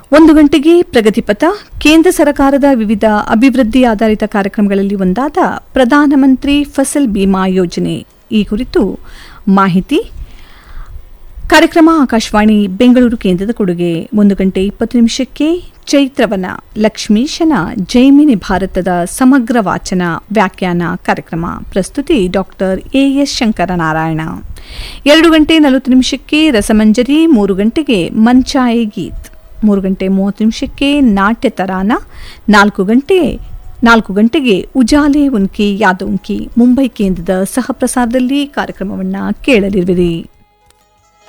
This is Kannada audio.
ಒಂದು ಗಂಟೆಗೆ ಪ್ರಗತಿಪಥ ಕೇಂದ್ರ ಸರ್ಕಾರದ ವಿವಿಧ ಅಭಿವೃದ್ಧಿ ಆಧಾರಿತ ಕಾರ್ಯಕ್ರಮಗಳಲ್ಲಿ ಒಂದಾದ ಪ್ರಧಾನಮಂತ್ರಿ ಫಸಲ್ ಬಿಮಾ ಯೋಜನೆ ಈ ಕುರಿತು ಮಾಹಿತಿ ಕಾರ್ಯಕ್ರಮ ಆಕಾಶವಾಣಿ ಬೆಂಗಳೂರು ಕೇಂದ್ರದ ಕೊಡುಗೆ ಒಂದು ಗಂಟೆ ಇಪ್ಪತ್ತು ನಿಮಿಷಕ್ಕೆ ಚೈತ್ರವನ ಲಕ್ಷ್ಮೀಶನ ಜೈಮಿನಿ ಭಾರತದ ಸಮಗ್ರ ವಾಚನ ವ್ಯಾಖ್ಯಾನ ಕಾರ್ಯಕ್ರಮ ಪ್ರಸ್ತುತಿ ಡಾಕ್ಟರ್ ಎಎಸ್ ಶಂಕರನಾರಾಯಣ ಎರಡು ಗಂಟೆ ನಲವತ್ತು ನಿಮಿಷಕ್ಕೆ ರಸಮಂಜರಿ ಮೂರು ಗಂಟೆಗೆ ಮಂಚಾಯೆ ಗೀತ್ ಮೂರು ಗಂಟೆ ಮೂವತ್ತು ನಿಮಿಷಕ್ಕೆ ನಾಟ್ಯ ತರಾನ ನಾಲ್ಕು ಗಂಟೆ ನಾಲ್ಕು ಗಂಟೆಗೆ ಉಜಾಲೆ ಉನ್ಕಿ ಯಾದ ಉನ್ಕಿ ಮುಂಬೈ ಕೇಂದ್ರದ ಸಹ ಪ್ರಸಾರದಲ್ಲಿ ಕಾರ್ಯಕ್ರಮವನ್ನು ಕೇಳಲಿರುವಿರಿ